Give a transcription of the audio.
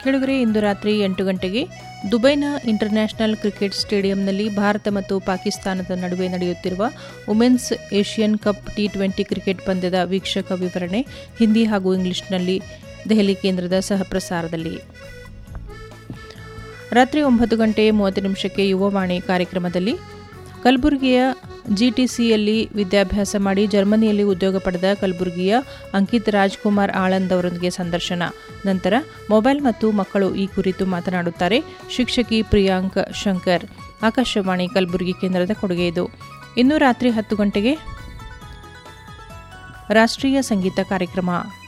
ಕೆಳಗರೆ ಇಂದು ರಾತ್ರಿ ಎಂಟು ಗಂಟೆಗೆ ದುಬೈನ ಇಂಟರ್ನ್ಯಾಷನಲ್ ಕ್ರಿಕೆಟ್ ಸ್ಟೇಡಿಯಂನಲ್ಲಿ ಭಾರತ ಮತ್ತು ಪಾಕಿಸ್ತಾನದ ನಡುವೆ ನಡೆಯುತ್ತಿರುವ women's Asian cup T twenty cricket ಪಂದ್ಯದ ವೀಕ್ಷಕ ವಿವರಣೆ ಹಿಂದಿ ಹಾಗೂ ಇಂಗ್ಲಿಷ್ನಲ್ಲಿ ದೆಹಲಿ ಕೇಂದ್ರದ ಸಹಪ್ರಸಾರದಲ್ಲಿ ರಾತ್ರಿ ಒಂಬತ್ತು ಗಂಟೆ ಮೂವತ್ತು ನಿಮಿಷಕ್ಕೆ ಯುವವಾಣಿ ಕಾರ್ಯಕ್ರಮದಲ್ಲಿ ಕಲಬುರಗಿಯ ಜಿಟಿಸಿಯಲ್ಲಿ ವಿದ್ಯಾಭ್ಯಾಸ ಮಾಡಿ ಜರ್ಮನಿಯಲ್ಲಿ ಉದ್ಯೋಗ ಪಡೆದ ಕಲಬುರಗಿಯ ಅಂಕಿತ್ ರಾಜ್ಕುಮಾರ್ ಆಳಂದ್ ಅವರೊಂದಿಗೆ ಸಂದರ್ಶನ ನಂತರ ಮೊಬೈಲ್ ಮತ್ತು ಮಕ್ಕಳು ಈ ಕುರಿತು ಮಾತನಾಡುತ್ತಾರೆ ಶಿಕ್ಷಕಿ ಪ್ರಿಯಾಂಕ್ ಶಂಕರ್ ಆಕಾಶವಾಣಿ ಕಲಬುರಗಿ ಕೇಂದ್ರದ ಕೊಡುಗೆ ಇದು ಇನ್ನು ರಾತ್ರಿ ಹತ್ತು ಗಂಟೆಗೆ ರಾಷ್ಟ್ರೀಯ ಸಂಗೀತ ಕಾರ್ಯಕ್ರಮ